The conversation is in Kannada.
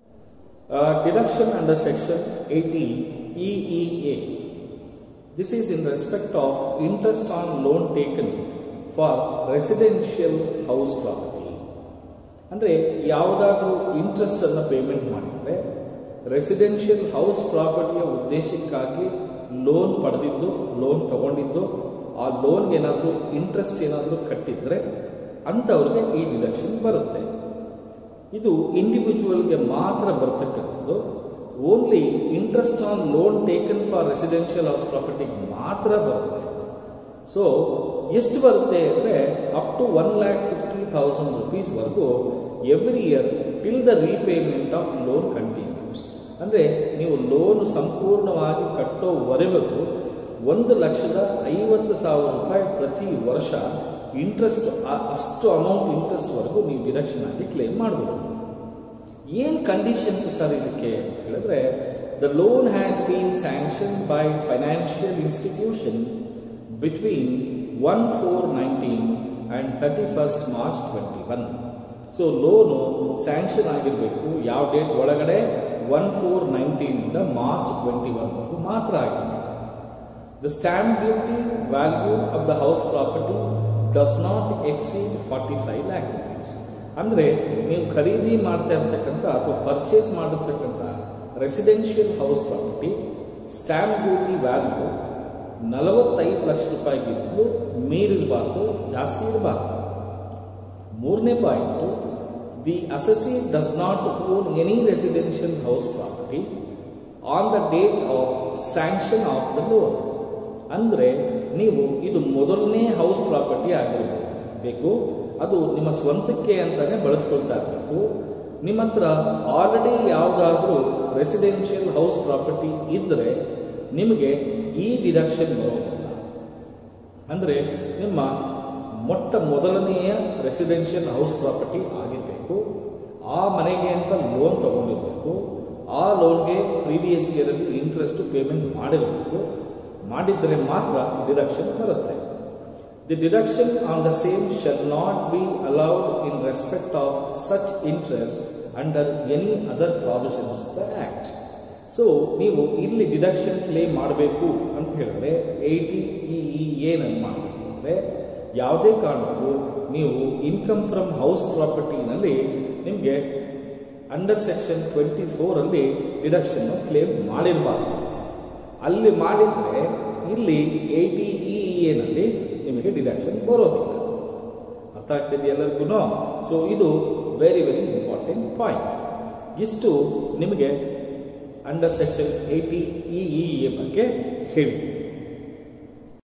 Uh, deduction under section 80 EEA. This is in respect of interest on loan taken for residential house property. ಅಂದರೆ ಯಾವುದಾದ್ರೂ ಇಂಟ್ರೆಸ್ಟ್ ಅನ್ನು ಪೇಮೆಂಟ್ ಮಾಡಿದ್ರೆ ರೆಸಿಡೆನ್ಷಿಯಲ್ ಹೌಸ್ ಪ್ರಾಪರ್ಟಿಯ ಉದ್ದೇಶಕ್ಕಾಗಿ ಲೋನ್ ಪಡೆದಿದ್ದು ಲೋನ್ ತಗೊಂಡಿದ್ದು ಆ ಲೋನ್ಗೆ ಏನಾದರೂ ಇಂಟ್ರೆಸ್ಟ್ ಏನಾದರೂ ಕಟ್ಟಿದ್ರೆ ಅಂಥವ್ರಿಗೆ ಈ ಡಿಡಕ್ಷನ್ ಬರುತ್ತೆ ಇದು ಇಂಡಿವಿಜುವಲ್ಗೆ ಮಾತ್ರ ಬರ್ತಕ್ಕಂಥದ್ದು only interest on loan taken for residential house ಪ್ರಾಪರ್ಟಿಗೆ ಮಾತ್ರ ಬರುತ್ತೆ ಸೊ ಎಷ್ಟು ಬರುತ್ತೆ ಅಂದರೆ up to one lakh fifty thousand ರುಪೀಸ್ವರೆಗೂ every year till the repayment of loan continues ಅಂದರೆ ನೀವು ಲೋನ್ ಸಂಪೂರ್ಣವಾಗಿ ಕಟ್ಟೋವರೆಗೂ ಒಂದು ಲಕ್ಷದ ಐವತ್ತು ಸಾವಿರ ರೂಪಾಯಿ ಪ್ರತಿ ವರ್ಷ ಇಂಟ್ರೆಸ್ಟ್ ಅಷ್ಟು ಅಮೌಂಟ್ ಇಂಟ್ರೆಸ್ಟ್ವರೆಗೂ ನೀವು ಡಿಡಕ್ಷನ್ ಆಗಿ ಕ್ಲೇಮ್ ಮಾಡಬಹುದು ಏನು ಕಂಡೀಷನ್ಸ್ ಸರ್ ಇದಕ್ಕೆ ಅಂತ ಹೇಳಿದ್ರೆ the loan has been sanction by financial institution between one four nineteen and thirty first March twenty one so loan sanction ಆಗಿರಬೇಕು ಯಾವ ಡೇಟ್ ಒಳಗಡೆ ಒನ್ ಫೋರ್ ನೈನ್ಟೀನಿಂದ ಮಾರ್ಚ್ ಟ್ವೆಂಟಿ ಒನ್ವರೆಗೂ ಮಾತ್ರ ಆಗಿರಬೇಕು the stamp duty value of the house property does not exceed forty five lakh rupees ಅಂದರೆ ನೀವು ಖರೀದಿ ಮಾಡ್ತಾ ಇರ್ತಕ್ಕಂಥ ಅಥವಾ ಪರ್ಚೇಸ್ ಮಾಡಿರ್ತಕ್ಕಂಥ residential house property stamp duty value ನಲವತ್ತೈದು ಲಕ್ಷ ರೂಪಾಯಿಗಿಂತಲೂ ಮೀರಿರಬಾರ್ದು ಜಾಸ್ತಿ ಇರಬಾರ್ದು ಮೂರನೇ point the assessee does not own any residential house property on the date of sanction of the loan ಅಂದರೆ ನೀವು ಇದು ಮೊದಲನೇ ಹೌಸ್ ಪ್ರಾಪರ್ಟಿ ಆಗಿರಬೇಕು ಅದು ನಿಮ್ಮ ಸ್ವಂತಕ್ಕೆ ಅಂತಾನೆ ಬಳಸ್ಕೊಳ್ತಾ ಇರಬೇಕು ನಿಮ್ಮ ಹತ್ರ ಆಲ್ರೆಡಿ ಯಾವುದಾದ್ರೂ ರೆಸಿಡೆನ್ಷಿಯಲ್ ಹೌಸ್ ಪ್ರಾಪರ್ಟಿ ಇದ್ದರೆ ನಿಮಗೆ ಈ ಡಿಡಕ್ಷನ್ ಬರೋದಿಲ್ಲ ಅಂದರೆ ನಿಮ್ಮ ಮೊಟ್ಟ ಮೊದಲನೆಯ ರೆಸಿಡೆನ್ಷಿಯಲ್ ಹೌಸ್ ಪ್ರಾಪರ್ಟಿ ಆಗಿರಬೇಕು ಆ ಮನೆಗೆ ಅಂತ ಲೋನ್ ತಗೊಂಡಿರಬೇಕು ಆ ಲೋನ್ಗೆ ಪ್ರೀವಿಯಸ್ ಇಯರಲ್ಲಿ ಇಂಟ್ರೆಸ್ಟ್ ಪೇಮೆಂಟ್ ಮಾಡಿರಬೇಕು ಮಾಡಿದರೆ ಮಾತ್ರ ಡಿಡಕ್ಷನ್ ಬರುತ್ತೆ the deduction on the same shall not be allowed in respect of such interest under any other provisions of the act so ನೀವು ಇಲ್ಲಿ ಡಿಡಕ್ಷನ್ ಕ್ಲೇಮ್ ಮಾಡಬೇಕು ಅಂತ ಹೇಳಿದ್ರೆ ಏಯ್ಟಿ ಇ ಏನನ್ನು ಮಾಡಬೇಕು ಅಂದರೆ ಯಾವುದೇ ಕಾರಣಕ್ಕೂ ನೀವು ಇನ್ಕಮ್ ಫ್ರಮ್ ಹೌಸ್ ಪ್ರಾಪರ್ಟಿನಲ್ಲಿ ನಿಮಗೆ ಅಂಡರ್ ಸೆಕ್ಷನ್ ಟ್ವೆಂಟಿ ಫೋರಲ್ಲಿ ಡಿಡಕ್ಷನ್ ಕ್ಲೇಮ್ ಮಾಡಿರಬಾರ್ದು ಅಲ್ಲಿ ಮಾಡಿದ್ರೆ ಇಲ್ಲಿ ಏಯ್ಟಿ ಇ ಎನಲ್ಲಿ ನಿಮಗೆ ಡಿಡಕ್ಷನ್ ಬರೋದಿಲ್ಲ ಅರ್ಥ ಆಗ್ತಿದೆ ಎಲ್ಲರಿಗೂ ಸೊ ಇದು ವೆರಿ ವೆರಿ ಇಂಪಾರ್ಟೆಂಟ್ ಪಾಯಿಂಟ್ ಇಷ್ಟು ನಿಮಗೆ under section eighty E A ಬಗ್ಗೆ ಹೇಳಿದೆ